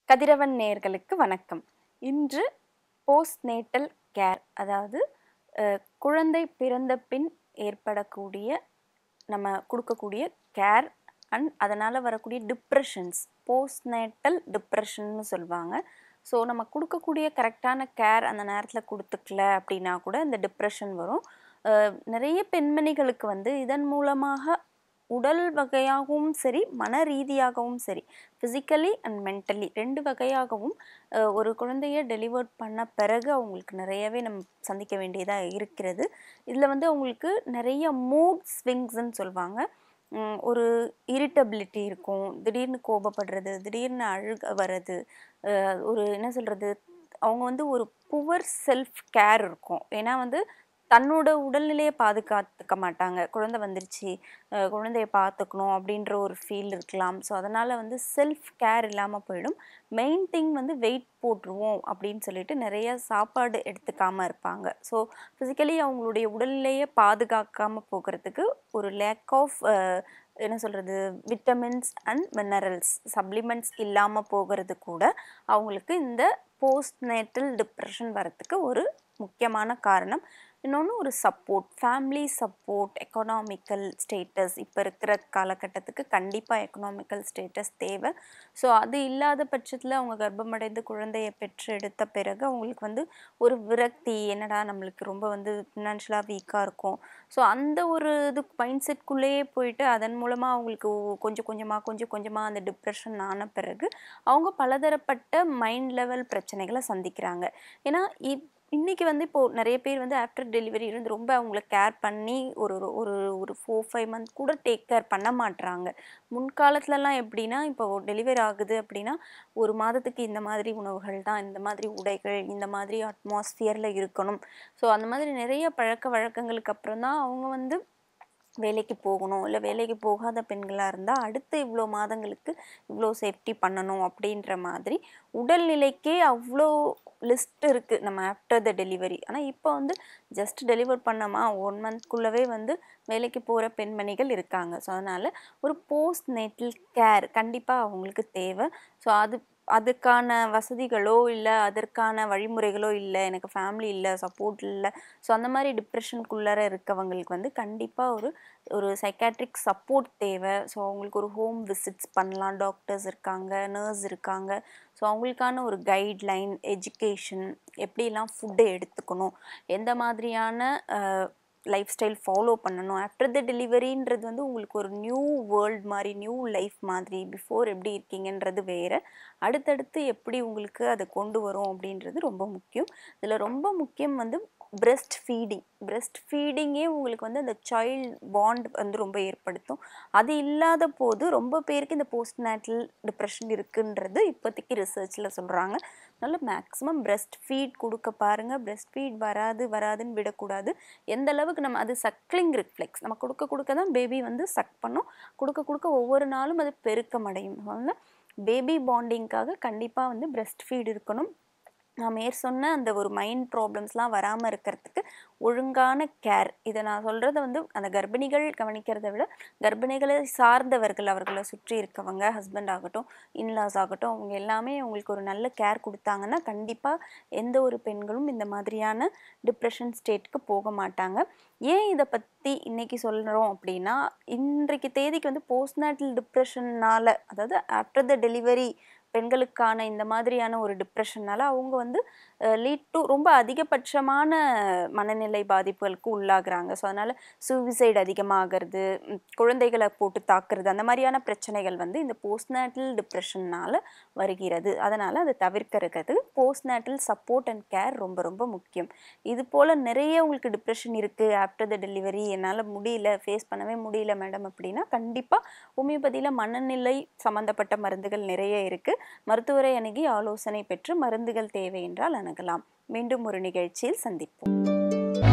கதிரவன் நேயர்களுக்கு வணக்கம் இன்று போஸ்ட் நேட்டல் கேர் அதாவது அஹ், குழந்தை பிறந்த பின் ஏற்படக்கூடிய நம்ம கொடுக்கக்கூடிய கேர் அண்ட் அதனால் வரக்கூடிய டிப்ரெஷன்ஸ் போஸ்ட் நேட்டல் டிப்ரெஷன்னு சொல்லுவாங்க ஸோ நம்ம கொடுக்கக்கூடிய கரெக்டான கேர் அந்த நேரத்தில் கொடுத்துக்கல அப்படின்னா கூட இந்த டிப்ரெஷன் வரும் அஹ், நிறைய பெண்மணிகளுக்கு வந்து இதன் மூலமாக உடல் வகையாகவும் சரி மன ரீதியாகவும் சரி ஃபிசிக்கலி அண்ட் மென்டலி ரெண்டு வகையாகவும் அஹ், ஒரு குழந்தைய டெலிவர் பண்ண பிறகு அவங்களுக்கு நிறையவே நம்ம சந்திக்க வேண்டியதாக இருக்கிறது இதில் வந்து அவங்களுக்கு நிறைய மூட் ஸ்விங்ஸ்ன்னு சொல்லுவாங்க உம், ஒரு இரிட்டபிலிட்டி இருக்கும் திடீர்னு கோபப்படுறது திடீர்னு அழுக வர்றது அஹ், ஒரு என்ன சொல்கிறது அவங்க வந்து ஒரு புவர் செல்ஃப் கேர் இருக்கும் ஏன்னா வந்து தன்னோட உடல்நிலையை பாதுகாத்துக்க மாட்டாங்க குழந்தை வந்துருச்சு அஹ் குழந்தைய பார்த்துக்கணும் அப்படின்ற ஒரு ஃபீல் இருக்கலாம் ஸோ அதனால் வந்து செல்ஃப் கேர் இல்லாமல் போயிடும் மெயின் திங் வந்து வெயிட் போட்டுருவோம் அப்படின்னு சொல்லிட்டு நிறைய சாப்பாடு எடுத்துக்காமல் இருப்பாங்க ஸோ ஃபிசிக்கலி அவங்களுடைய உடல்நிலையை பாதுகாக்காமல் போகிறதுக்கு ஒரு லேக் ஆஃப் என்ன சொல்கிறது விட்டமின்ஸ் அண்ட் மினரல்ஸ் சப்ளிமெண்ட்ஸ் இல்லாமல் போகிறது கூட அவங்களுக்கு இந்த போஸ்ட் நேட்டல் டிப்ரெஷன் வரத்துக்கு ஒரு முக்கியமான காரணம் இன்னொன்று ஒரு support family support economical status இப்போ இருக்கிற காலகட்டத்துக்கு கண்டிப்பாக எக்கனாமிக்கல் ஸ்டேட்டஸ் தேவை ஸோ அது இல்லாத பட்சத்தில் அவங்க கர்ப்பமடைந்து குழந்தையை பெற்று எடுத்த பிறகு அவங்களுக்கு வந்து ஒரு விரக்தி என்னடா நம்மளுக்கு ரொம்ப வந்து ஃபினான்ஷியலாக வீக்காக இருக்கும் ஸோ அந்த ஒரு இது மைண்ட் செட்குள்ளேயே போயிட்டு அதன் மூலமாக அவங்களுக்கு ஒ- கொஞ்சம் கொஞ்சமாக கொஞ்சம் கொஞ்சமாக அந்த டிப்ரெஷன் ஆன பிறகு அவங்க பலதரப்பட்ட மைண்ட் லெவல் பிரச்சனைகளை சந்திக்கிறாங்க ஏன்னா இப் இன்னைக்கு வந்து இப்போ நிறைய பேர் வந்து ஆஃப்டர் டெலிவரி இருந்து ரொம்ப அவங்கள கேர் பண்ணி ஒரு ஒரு ஒரு ஒரு ஃபோர் ஃபைவ் மந்த் கூட டேக் கேர் பண்ண மாட்றாங்க முன்காலத்துலலாம் எப்படின்னா இப்போ டெலிவரி ஆகுது அப்படின்னா ஒரு மாதத்துக்கு இந்த மாதிரி உணவுகள் தான் இந்த மாதிரி உடைகள் இந்த மாதிரி அட்மாஸ்பியரில் இருக்கணும் ஸோ அந்த மாதிரி நிறைய பழக்க வழக்கங்களுக்கு அப்புறம் தான் அவங்க வந்து வேலைக்கு போகணும் இல்லை வேலைக்கு போகாத பெண்களாக இருந்தால் அடுத்த இவ்வளோ மாதங்களுக்கு இவ்வளோ சேஃப்டி பண்ணணும் அப்படின்ற மாதிரி உடல்நிலைக்கே அவ்வளோ லிஸ்ட் இருக்குது நம்ம ஆஃப்டர் த டெலிவரி ஆனால் இப்போ வந்து ஜஸ்ட் டெலிவர் பண்ணோமா ஒன் மந்த்க்குள்ளவே வந்து வேலைக்கு போகிற பெண்மணிகள் இருக்காங்க ஸோ அதனால் ஒரு போஸ்ட் நேட்டல் கேர் கண்டிப்பாக அவங்களுக்கு தேவை ஸோ அது அதுக்கான வசதிகளோ இல்லை அதற்கான வழிமுறைகளோ இல்லை எனக்கு ஃபேமிலி இல்லை சப்போர்ட் இல்லை ஸோ அந்த மாதிரி டிப்ரெஷனுக்குள்ளார இருக்கவங்களுக்கு வந்து கண்டிப்பாக ஒரு ஒரு சைக்காட்ரிக் சப்போர்ட் தேவை ஸோ அவங்களுக்கு ஒரு ஹோம் விசிட்ஸ் பண்ணலாம் டாக்டர்ஸ் இருக்காங்க நர்ஸ் இருக்காங்க ஸோ அவங்களுக்கான ஒரு கைட்லைன் எஜுகேஷன் எப்படிலாம் ஃபுட்டு எடுத்துக்கணும் எந்த மாதிரியான லைஃப் ஸ்டைல் ஃபாலோ பண்ணணும் ஆஃப்டர் த டெலிவரின்றது வந்து உங்களுக்கு ஒரு நியூ வேர்ல்ட் மாதிரி நியூ லைஃப் மாதிரி பிஃபோர் எப்படி இருக்கீங்கன்றது வேறு அடுத்தடுத்து எப்படி உங்களுக்கு அதை கொண்டு வரும் அப்படின்றது ரொம்ப முக்கியம் இதில் ரொம்ப முக்கியம் வந்து breast ஃபீடிங் breast ஃபீடிங்கே உங்களுக்கு வந்து அந்த சைல்ட் பாண்ட் வந்து ரொம்ப ஏற்படுத்தும் அது இல்லாத போது ரொம்ப பேருக்கு இந்த போஸ்ட் நேட்டல் டிப்ரெஷன் இருக்குன்றது இப்போதைக்கு ரிசர்ச்சில் சொல்கிறாங்க அதனால் மேக்ஸிமம் breast ஃபீட் கொடுக்க பாருங்கள் breast ஃபீட் வராது வராதுன்னு விடக்கூடாது எந்த அளவுக்கு நம்ம அது சக்லிங் ரிஃப்ளெக்ஸ் நம்ம கொடுக்க கொடுக்க தான் பேபி வந்து சக் பண்ணும் கொடுக்க கொடுக்க ஒவ்வொரு நாளும் அது பெருக்கமடையும் அதனால் பேபி பாண்டிங்க்காக கண்டிப்பாக வந்து breast ஃபீட் இருக்கணும் நான் மேற் சொன்ன அந்த ஒரு மைண்ட் ப்ராப்ளம்ஸ்லாம் வராமல் இருக்கிறதுக்கு ஒழுங்கான கேர் இதை நான் சொல்கிறத வந்து அந்த கர்ப்பிணிகள் கவனிக்கிறதை விட கர்ப்பிணிகளை சார்ந்தவர்கள் அவர்களை சுற்றி இருக்கவங்க ஹஸ்பண்ட் ஆகட்டும் இன்லாஸ் ஆகட்டும் அவங்க எல்லாமே அவங்களுக்கு ஒரு நல்ல கேர் கொடுத்தாங்கன்னா கண்டிப்பாக எந்த ஒரு பெண்களும் இந்த மாதிரியான டிப்ரெஷன் ஸ்டேட்க்கு போக மாட்டாங்க ஏன் இதை பற்றி இன்னைக்கு சொல்கிறோம் அப்படின்னா இன்றைக்கு தேதிக்கு வந்து போஸ்ட்நாட்டல் டிப்ரெஷன்னால அதாவது ஆஃப்டர் த டெலிவரி பெண்களுக்கான இந்த மாதிரியான ஒரு டிப்ரெஷன்னால அவங்க வந்து லீட் டு ரொம்ப அதிகபட்சமான மனநிலை பாதிப்புகளுக்கு உள்ளாகுறாங்க ஸோ அதனால் சூவிசைடு அதிகமாகிறது ம், குழந்தைகளை போட்டு தாக்குறது அந்த மாதிரியான பிரச்சனைகள் வந்து இந்த போஸ்ட்நேட்டல் டிப்ரெஷன்னால் வருகிறது அதனால் அதை தவிர்க்கிறது போஸ்ட்நேட்டல் சப்போர்ட் அண்ட் கேர் ரொம்ப ரொம்ப முக்கியம் இது போல் நிறைய உங்களுக்கு டிப்ரெஷன் இருக்குது ஆஃப்டர் த டெலிவரி என்னால் முடியல ஃபேஸ் பண்ணவே முடியல மேடம் அப்படின்னா கண்டிப்பாக ஹோமியோபதியில் மனநிலை சம்மந்தப்பட்ட மருந்துகள் நிறைய இருக்குது மருத்துவரை அணுகி ஆலோசனை பெற்று மருந்துகள் தேவை என்றால் அணுகலாம் மீண்டும் ஒரு நிகழ்ச்சியில் சந்திப்போம்